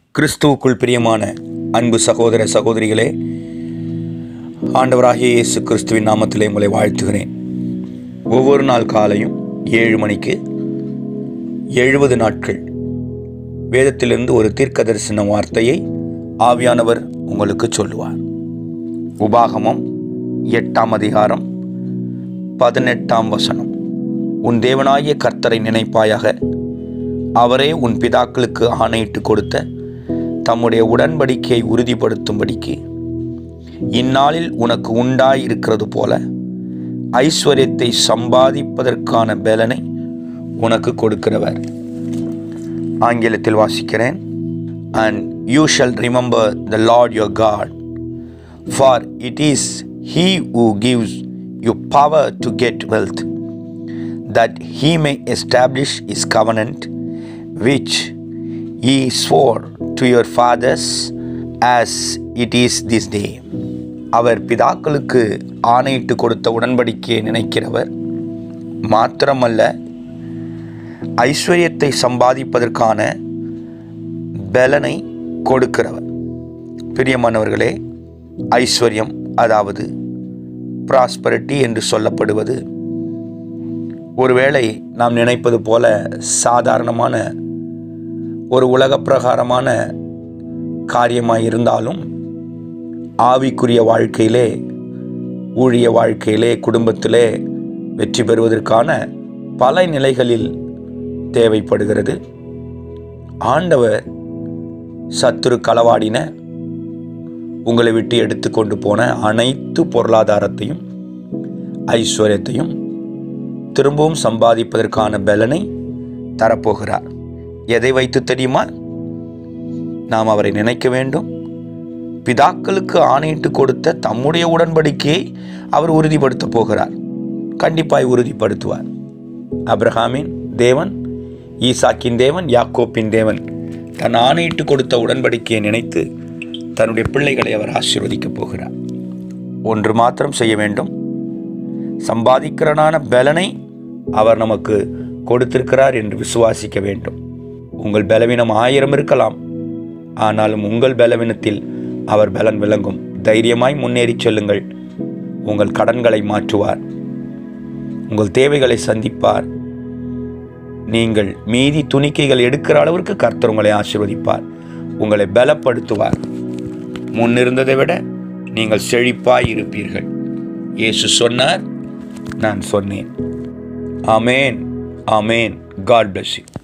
கிறிஸ்துவுக்குள் பிரியமான அன்பு சகோதர சகோதரிகளே ஆண்டவராகிய இயேசு கிறிஸ்துவின் நாமத்திலே உங்களை வாழ்த்துகிறேன் ஒவ்வொரு நாள் காலையும் ஏழு மணிக்கு எழுபது நாட்கள் வேதத்திலிருந்து ஒரு தீர்க்க தரிசன வார்த்தையை ஆவியானவர் உங்களுக்கு சொல்லுவார் உபாகமம் எட்டாம் அதிகாரம் பதினெட்டாம் வசனம் உன் தேவனாகிய கர்த்தரை நினைப்பாயாக அவரே உன் பிதாக்களுக்கு ஆணையிட்டு கொடுத்த தம்முடைய உடன்படிக்கையை உறுதிப்படுத்தும்படிக்கு இந்நாளில் உனக்கு உண்டாயிருக்கிறது போல ஐஸ்வர்யத்தை சம்பாதிப்பதற்கான பலனை உனக்கு கொடுக்கிறவர் ஆங்கிலத்தில் வாசிக்கிறேன் and you shall remember the lord your god for it is he who gives you power to get wealth that he may establish his covenant which he swore to your fathers as it is this day அவர் பிதாக்களுக்கு ஆணையிட்டு கொடுத்த உடன்படிக்கையை நினைக்கிறவர் மாத்திரமல்ல ஐஸ்வர்யத்தை சம்பாதிப்பதற்கான பலனை கொடுக்கிறவர் பிரியமானவர்களே ஐஸ்வர்யம் அதாவது ப்ராஸ்பரிட்டி என்று சொல்லப்படுவது ஒருவேளை நாம் நினைப்பது போல சாதாரணமான ஒரு உலக பிரகாரமான காரியமாக இருந்தாலும் ஆவிக்குரிய வாழ்க்கையிலே ஊழிய வாழ்க்கையிலே குடும்பத்திலே வெற்றி பெறுவதற்கான பல நிலைகளில் தேவைப்படுகிறது ஆண்டவர் சத்துரு களவாடின உங்களை விட்டு எடுத்துக்கொண்டு போன அனைத்து பொருளாதாரத்தையும் ஐஸ்வர்யத்தையும் திரும்பவும் சம்பாதிப்பதற்கான பலனை தரப்போகிறார் எதை வைத்து தெரியுமா நாம் அவரை நினைக்க வேண்டும் பிதாக்களுக்கு ஆணையிட்டு கொடுத்த தம்முடைய உடன்படிக்கையை அவர் உறுதிப்படுத்த போகிறார் கண்டிப்பாய் உறுதிப்படுத்துவார் அப்ரஹாமின் தேவன் ஈசாக்கின் தேவன் யாக்கோப்பின் தேவன் தன் ஆணையிட்டு கொடுத்த உடன்படிக்கையை நினைத்து தன்னுடைய பிள்ளைகளை அவர் ஆசீர்வதிக்கப் போகிறார் ஒன்று மாத்திரம் செய்ய வேண்டும் சம்பாதிக்கிறனான பலனை அவர் நமக்கு கொடுத்திருக்கிறார் என்று விசுவாசிக்க வேண்டும் உங்கள் பலவீனம் ஆயிரம் இருக்கலாம் ஆனாலும் உங்கள் பலவீனத்தில் அவர் பலன் விளங்கும் தைரியமாய் முன்னேறி செல்லுங்கள் உங்கள் கடன்களை மாற்றுவார் உங்கள் தேவைகளை சந்திப்பார் நீங்கள் மீதி துணிக்கைகள் எடுக்கிற அளவிற்கு கர்த்தர் உங்களை ஆசீர்வதிப்பார் உங்களை பலப்படுத்துவார் முன்னிருந்ததை விட நீங்கள் செழிப்பாய் இருப்பீர்கள் இயேசு சொன்னார் நான் சொன்னேன் ஆமேன் ஆமேன் காட் பிளஸ் யூ